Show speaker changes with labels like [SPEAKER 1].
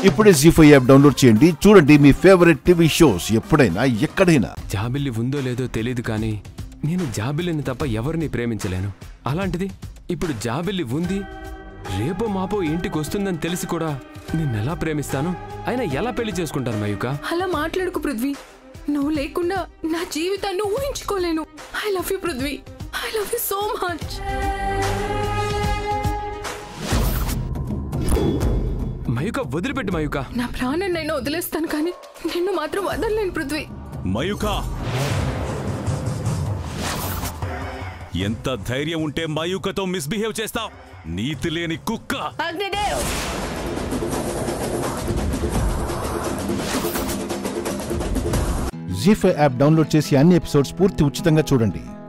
[SPEAKER 1] ఇప్పుడే G five app download చేయండి చూడండి మీ ఫేవరెట్ టీవీ షోస్ ఎప్పుడైనా ఎక్కడైనా
[SPEAKER 2] జాబిల్లి ఉందో లేదో తెలియదు కానీ నేను జాబిల్లిని తప్ప ఎవరిని ప్రేమించలేను అలాంటిది ఇప్పుడు జాబిల్లి ఉంది రేపో మాపో ఇంటికి వస్తుందని తెలిసి కూడా నిన్నెలా ప్రేమిస్తాను అయినా ఎలా పెళ్లి చేసుకుంటాను మయూక
[SPEAKER 3] అలా మాట్లాడుకు పృథ్వీ నువ్వు లేకుండా నా జీవితాన్ని ఊహించుకోలేను I love you Prithvi I love you so much
[SPEAKER 2] Mayuka వదిలిపెట్టు మయూక
[SPEAKER 3] నా ప్రాణం నేను వదిలేస్తాను కానీ నిన్ను మాత్రం వదలలేను పృథ్వీ
[SPEAKER 4] మయూక ఎంత ధైర్యం ఉంటే మయూకతో మిస్బిహేవ్ చేస్తావు నీతి లేని కుక్క
[SPEAKER 1] జీ ఫైవ్ యాప్ డౌన్లోడ్ చేసి అన్ని ఎపిసోడ్స్ పూర్తి ఉచితంగా చూడండి